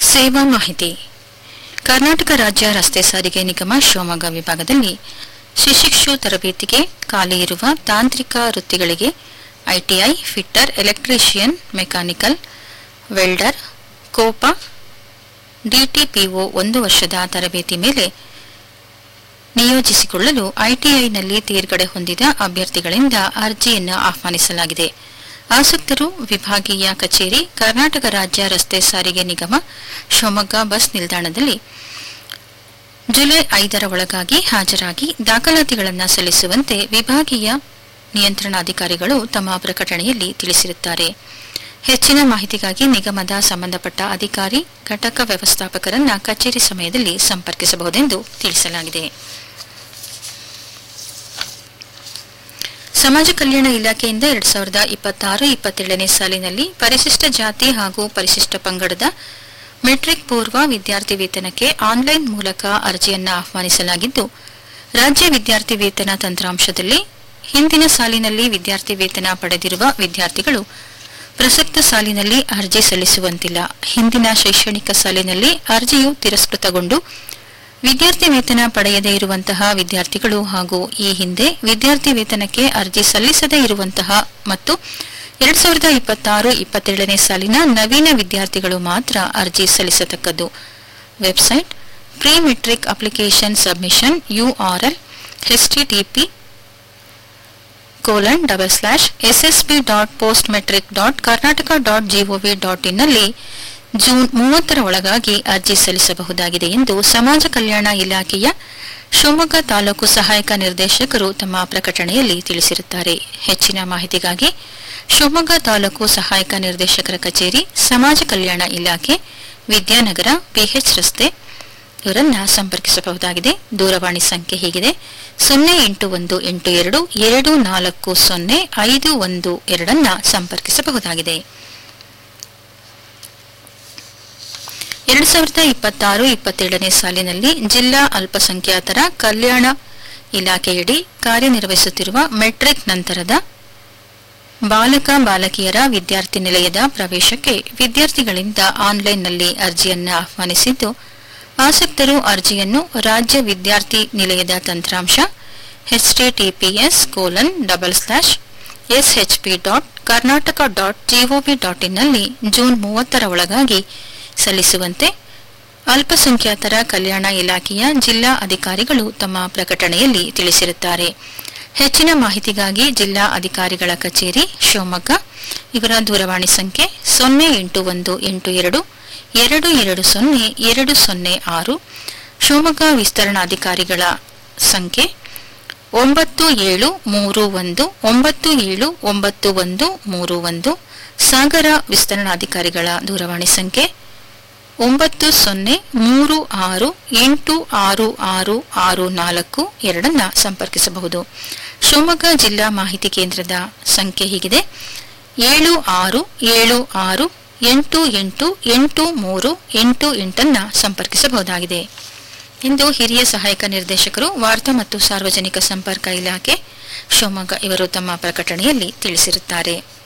ಸೇವಾ ಮಾಹಿತಿ ಕರ್ನಾಟಕ ರಾಜ್ಯ ರಸ್ತೆ ಸಾರಿಗೆ ನಿಗಮ ಶಿವಮೊಗ್ಗ ವಿಭಾಗದಲ್ಲಿ ಶಿಶಿಕ್ಷು ತರಬೇತಿಗೆ ಖಾಲಿ ಇರುವ ತಾಂತ್ರಿಕ ವೃತ್ತಿಗಳಿಗೆ ITI fitter electrician mechanical welder COPA DTPO ಒಂದು ವರ್ಷದ ತರಬೇತಿ ಮೇಲೆ ನಿಯೋಜಿಸಿಕೊಳ್ಳಲು ಐಟಿಐನಲ್ಲಿ ತೇರ್ಗಡೆ ಹೊಂದಿದ ಅಭ್ಯರ್ಥಿಗಳಿಂದ ಅರ್ಜಿಯನ್ನು ಆಹ್ವಾನಿಸಲಾಗಿದೆ ಆಸಕ್ತರು ವಿಭಾಗೀಯ ಕಚೇರಿ ಕರ್ನಾಟಕ ರಾಜ್ಯ ರಸ್ತೆ ಸಾರಿಗೆ ನಿಗಮ ಶಿವಮೊಗ್ಗ ಬಸ್ ನಿಲ್ದಾಣದಲ್ಲಿ ಜುಲೈ ಐದರ ಒಳಗಾಗಿ ಹಾಜರಾಗಿ ದಾಖಲಾತಿಗಳನ್ನು ಸಲ್ಲಿಸುವಂತೆ ವಿಭಾಗೀಯ ನಿಯಂತ್ರಣಾಧಿಕಾರಿಗಳು ತಮ್ಮ ಪ್ರಕಟಣೆಯಲ್ಲಿ ತಿಳಿಸಿರುತ್ತಾರೆ ಹೆಚ್ಚಿನ ಮಾಹಿತಿಗಾಗಿ ನಿಗಮದ ಸಂಬಂಧಪಟ್ಟ ಅಧಿಕಾರಿ ಘಟಕ ವ್ಯವಸ್ಥಾಪಕರನ್ನ ಕಚೇರಿ ಸಮಯದಲ್ಲಿ ಸಂಪರ್ಕಿಸಬಹುದೆಂದು ತಿಳಿಸಲಾಗಿದೆ ಸಮಾಜ ಕಲ್ಯಾಣ ಇಲಾಖೆಯಿಂದ ಎರಡ್ ಸಾವಿರದ ಇಪ್ಪತ್ತಾರು ಇಪ್ಪತ್ತೇಳನೇ ಸಾಲಿನಲ್ಲಿ ಪರಿಶಿಷ್ಟ ಜಾತಿ ಹಾಗೂ ಪರಿಶಿಷ್ಟ ಪಂಗಡದ ಮೆಟ್ರಿಕ್ ಪೂರ್ವ ವಿದ್ಯಾರ್ಥಿ ವೇತನಕ್ಕೆ ಆನ್ಲೈನ್ ಮೂಲಕ ಅರ್ಜಿಯನ್ನು ಆಹ್ವಾನಿಸಲಾಗಿದ್ದು ರಾಜ್ಯ ವಿದ್ಯಾರ್ಥಿ ವೇತನ ತಂತ್ರಾಂಶದಲ್ಲಿ ಹಿಂದಿನ ಸಾಲಿನಲ್ಲಿ ವಿದ್ಯಾರ್ಥಿ ವೇತನ ಪಡೆದಿರುವ ವಿದ್ಯಾರ್ಥಿಗಳು ಪ್ರಸಕ್ತ ಸಾಲಿನಲ್ಲಿ ಅರ್ಜಿ ಸಲ್ಲಿಸುವಂತಿಲ್ಲ ಹಿಂದಿನ ಶೈಕ್ಷಣಿಕ ಸಾಲಿನಲ್ಲಿ ಅರ್ಜಿಯು ತಿರಸ್ಕೃತಗೊಂಡು ವಿದ್ಯಾರ್ಥಿ ವೇತನ ಪಡೆಯದೇ ಇರುವಂತಹ ವಿದ್ಯಾರ್ಥಿಗಳು ಹಾಗೂ ಈ ಹಿಂದೆ ವಿದ್ಯಾರ್ಥಿ ವೇತನಕ್ಕೆ ಅರ್ಜಿ ಸಲ್ಲಿಸದೇ ಇರುವಂತಹ ಮತ್ತು ಎರಡ್ ಸಾವಿರದ ಇಪ್ಪತ್ತಾರು ಇಪ್ಪತ್ತೇಳನೇ ಸಾಲಿನ ನವೀನ ವಿದ್ಯಾರ್ಥಿಗಳು ಮಾತ್ರ ಅರ್ಜಿ ಸಲ್ಲಿಸತಕ್ಕದ್ದು website pre matric application submission URL HTTP colon double slash SSP dot post matric dot Karnataka dot GOV dot ಇನ್ನಲ್ಲಿ ಜೂನ್ ಮೂವತ್ತರ ಒಳಗಾಗಿ ಅರ್ಜಿ ಸಲ್ಲಿಸಬಹುದಾಗಿದೆ ಎಂದು ಸಮಾಜ ಕಲ್ಯಾಣ ಇಲಾಖೆಯ ಶಿವಮೊಗ್ಗ ತಾಲೂಕು ಸಹಾಯಕ ನಿರ್ದೇಶಕರು ತಮ್ಮ ಪ್ರಕಟಣೆಯಲ್ಲಿ ತಿಳಿಸಿರುತ್ತಾರೆ ಹೆಚ್ಚಿನ ಮಾಹಿತಿಗಾಗಿ ಶಿವಮೊಗ್ಗ ತಾಲೂಕು ಸಹಾಯಕ ನಿರ್ದೇಶಕರ ಕಚೇರಿ ಸಮಾಜ ಕಲ್ಯಾಣ ಇಲಾಖೆ ವಿದ್ಯಾನಗರ ಪಿಎಚ್ ರಸ್ತೆ ಇವರನ್ನ ಸಂಪರ್ಕಿಸಬಹುದಾಗಿದೆ ದೂರವಾಣಿ ಸಂಖ್ಯೆ ಹೀಗಿದೆ ಸೊನ್ನೆ ಎಂಟು ಒಂದು ಎಂಟು ಎರಡು ಎರಡು ನಾಲ್ಕು ಸೊನ್ನೆ ಐದು ಒಂದು ಎರಡನ್ನ ಸಂಪರ್ಕಿಸಬಹುದಾಗಿದೆ ಎರಡ್ ಸಾವಿರದ ಇಪ್ಪತ್ತಾರು ಇಪ್ಪತ್ತೇಳನೇ ಸಾಲಿನಲ್ಲಿ ಜಿಲ್ಲಾ ಅಲ್ಪಸಂಖ್ಯಾತರ ಕಲ್ಯಾಣ ಇಲಾಖೆಯಡಿ ಕಾರ್ಯನಿರ್ವಹಿಸುತ್ತಿರುವ ಮೆಟ್ರಿಕ್ ನಂತರದ ಬಾಲಕ ಬಾಲಕಿಯರ ವಿದ್ಯಾರ್ಥಿ ನಿಲಯದ ಪ್ರವೇಶಕ್ಕೆ ವಿದ್ಯಾರ್ಥಿಗಳಿಂದ ಆನ್ಲೈನ್ನಲ್ಲಿ ಅರ್ಜಿಯನ್ನು ಆಹ್ವಾನಿಸಿದ್ದು ಆಸಕ್ತರು ಅರ್ಜಿಯನ್ನು ರಾಜ್ಯ ವಿದ್ಯಾರ್ಥಿ ನಿಲಯದ ತಂತ್ರಾಂಶ HTTPS colon double slash SHP dot Karnataka dot GOV dot ಇನ್ನಲ್ಲಿ ಜೂನ್ ಮೂವತ್ತರ ಒಳಗಾಗಿ ಸಲ್ಲಿಸುವಂತೆ ಅಲ್ಪಸಂಖ್ಯಾತರ ಕಲ್ಯಾಣ ಇಲಾಖೆಯ ಜಿಲ್ಲಾ ಅಧಿಕಾರಿಗಳು ತಮ್ಮ ಪ್ರಕಟಣೆಯಲ್ಲಿ ತಿಳಿಸಿರುತ್ತಾರೆ ಹೆಚ್ಚಿನ ಮಾಹಿತಿಗಾಗಿ ಜಿಲ್ಲಾ ಅಧಿಕಾರಿಗಳ ಕಚೇರಿ ಶಿವಮೊಗ್ಗ ಇವರ ದೂರವಾಣಿ ಸಂಖ್ಯೆ ಸೊನ್ನೆ ಎಂಟು ಒಂದು ಎಂಟು ಎರಡು ಎರಡು ಎರಡು ಸೊನ್ನೆ ಎರಡು ಸೊನ್ನೆ ಆರು ಶಿವಮೊಗ್ಗ ವಿಸ್ತರಣಾಧಿಕಾರಿಗಳ ಸಂಖ್ಯೆ ಒಂಬತ್ತು ಏಳು ಮೂರು ಒಂದು ಒಂಬತ್ತು ಏಳು ಒಂಬತ್ತು ಒಂದು ಮೂರು ಒಂದು ಸಾಗರ ವಿಸ್ತರಣಾಧಿಕಾರಿಗಳ ದೂರವಾಣಿ ಸಂಖ್ಯೆ ಒಂಬತ್ತು ಸೊನ್ನೆ ಮೂರು ಆರು ಎಂಟು ಆರು ಆರು ಆರು ನಾಲ್ಕು ಎರಡನ್ನ ಸಂಪರ್ಕಿಸಬಹುದು ಶಿವಮೊಗ್ಗ ಜಿಲ್ಲಾ ಮಾಹಿತಿ ಕೇಂದ್ರದ ಸಂಖ್ಯೆ ಹೀಗಿದೆ ಏಳು ಆರು ಏಳು ಆರು ಎಂಟು ಎಂಟು ಎಂಟು ಮೂರು ಎಂಟು ಎಂಟನ್ನ ಸಂಪರ್ಕಿಸಬಹುದಾಗಿದೆ ಎಂದು ಹಿರಿಯ ಸಹಾಯಕ ನಿರ್ದೇಶಕರು ವಾರ್ತಾ ಮತ್ತು ಸಾರ್ವಜನಿಕ ಸಂಪರ್ಕ ಇಲಾಖೆ ಶಿವಮೊಗ್ಗ ಇವರು ತಮ್ಮ ಪ್ರಕಟಣೆಯಲ್ಲಿ ತಿಳಿಸಿರುತ್ತಾರೆ